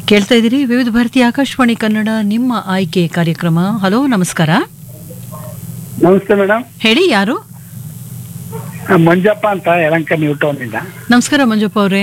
ಕೇಳ್ತಾ ಇದ್ದೀರಿ ವಿವಿಧ ಭಾರತಿ ಆಕಾಶವಾಣಿ ಕನ್ನಡ ನಿಮ್ಮ ಆಯ್ಕೆ ಕಾರ್ಯಕ್ರಮ ಹಲೋ ನಮಸ್ಕಾರ ನಮಸ್ತೆ ಮೇಡಮ್ ಹೇಳಿ ಯಾರು ಮಂಜಪ್ಪ ಅಂತ ಯಲಂಕ ನ್ಯೂ ಟೌನ್ ಇಂದ ನಮಸ್ಕಾರ ಮಂಜಪ್ಪ ಅವರೇ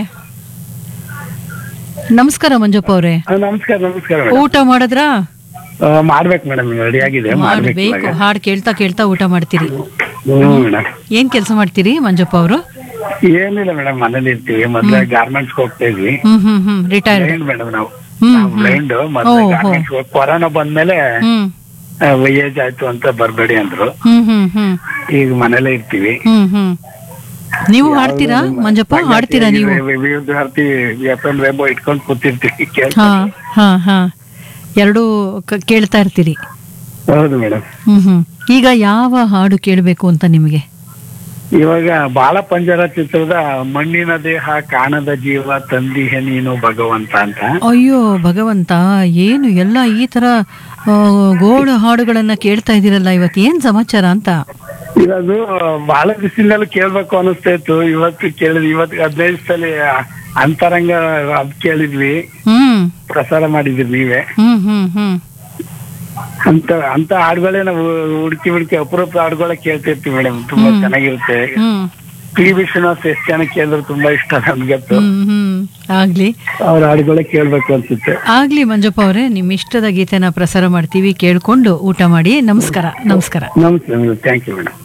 ನಮಸ್ಕಾರ ಮಂಜಪ್ಪ ಅವರೇ ಆ, ನಮಸ್ಕಾರ ನಮಸ್ಕಾರ ಮೇಡಮ್ ಊಟ ಮಾಡಿದ್ರಾ ಮಾಡ್ಬೇಕು ಮೇಡಮ್ ರೆಡಿ ಆಗಿದೆ ಮಾಡ್ಬೇಕು ಮಾಡ್ಬೇಕು ಇವಾಗ. ಹಾಡು ಕೇಳ್ತಾ ಕೇಳ್ತಾ ಊಟ ಮಾಡ್ತೀರಿ ಹ್ಮ್ ಮೇಡಮ್ ಏನ್ ಕೆಲಸ ಮಾಡ್ತೀರಿ ಮಂಜಪ್ಪ ಅವರು ಏನಿಲ್ಲ ಮೇಡಮ್ ಮನೇಲಿ ಇರ್ತೀವಿ ಮೊದ್ಲೇ ಗಾರ್ಮೆಂಟ್ಸ್ ಹೋಗ್ತಾ ಇದ್ವಿ hmm hmm hmm retired blind madam ನಾವು ಹ್ಮ್, ಬ್ಲೈಂಡ್ ಓ, ಮೊದ್ಲೇ ಹೋ. ಗಾರ್ಮೆಂಟ್ಸ್ ಹೋಗಿ ಕೊರೋನಾ ಬಂದ್ಮೇಲೆ ಹ್ಮ್ ಏಜ್ ಆಯ್ತು ಅಂತ ಬರ್ಬೇಡಿ ಅಂದ್ರು ಹ್ಮ್ ಹ್ಮ್ ಹ್ಮ್ ಈಗ ಮನೇಲೇ ಇರ್ತೀವಿ ಹ್ಮ್ ಹ್ಮ್ ನೀವು ಹಾಡ್ತೀರಾ ಮಂಜಪ್ಪ ಹಾಡ್ತೀರಾ ನೀವು ವಿವಿಧ ಭಾರತಿ ಎಫ್ ಎಂ ರೇಬೋ ಇಟ್ಕೊಂಡು ಕೂತಿರ್ತೀವಿ ಹಾ ಕೇಳ್ಕೊಂಡು. ಹಾ ಹಾ ಎರಡೂ ಕ- ಕೇಳ್ತಾ ಇರ್ತೀರಿ ಹೌದು ಮೇಡಮ್ ಹ್ಮ್ ಹ್ಮ್ ಈಗ ಯಾವ ಹಾಡು ಕೇಳಬೇಕು ಅಂತ ನಿಮಗೆ ಇವಾಗ ಬಾಲ ಪಂಜರ ಚಿತ್ರದ ಮಣ್ಣಿನ ದೇಹ ಕಾಣದ ಜೀವ ತಂದಿಹೆ ನೀನು ಭಗವಂತ ಅಂತ ಅಯ್ಯೋ ಭಗವಂತ ಏನು ಎಲ್ಲ ಈ ತರ ಆ, ಗೋಳು ಹಾಡುಗಳನ್ನ ಕೇಳ್ತಾ ಇದ್ದೀರಲ್ಲ ಇವತ್ತು ಏನ್ ಸಮಾಚಾರ ಅಂತ ಇದು ಬಹಳ ದಿವಸದಿಂದಲೂ ಕೇಳ್ಬೇಕು ಅನಿಸ್ತಾ ಇತ್ತು ಇವತ್ತು ಕೇಳಿದ್ವಿ ಇವತ್ತು ಹದಿನೈದು ಸಲ ಅಂತರಂಗ ಅದ್ ಕೇಳಿದ್ವಿ ಹ್ಮ್ ಪ್ರಸಾರ ಮಾಡಿದ್ರಿ ನೀವೇ ಹ್ಮ್ ಹ್ಮ್ ಹ್ಮ್ ಅಂತ ಅಂತ ಹಾಡುಗಳೇ ನಾವು ಹುಡುಕಿ ಹುಡುಕಿ ಅಪರೂಪ ಹಾಡುಗಳೇ ಕೇಳ್ತಿರ್ತೀವಿ ಮೇಡಮ್ ತುಂಬಾ ಚೆನ್ನಾಗಿರುತ್ತೆ ಹ್ಮ್ ಪಿ ವಿ ಶ್ರೀನಿವಾಸ್ ಎಷ್ಟು ಜನ ಕೇಳಿದ್ರು ತುಂಬಾ ಇಷ್ಟ ನನ್ಗತ್ತು ಹ್ಮ್ ಹ್ಮ್ ಆಗ್ಲಿ ಅವ್ರ ಹಾಡುಗಳೇ ಕೇಳ್ಬೇಕು ಅನ್ಸುತ್ತೆ ಆಗ್ಲಿ ಮಂಜಪ್ಪ ಅವರೇ ನಿಮ್ಮ ಇಷ್ಟದ ಗೀತೆನ ಪ್ರಸಾರ ಮಾಡ್ತೀವಿ ಕೇಳ್ಕೊಂಡು ಊಟ ಮಾಡಿ ನಮಸ್ಕಾರ ನಮಸ್ಕಾರ ನಮಸ್ತೆ ಥ್ಯಾಂಕ್ ಯು ಮೇಡಮ್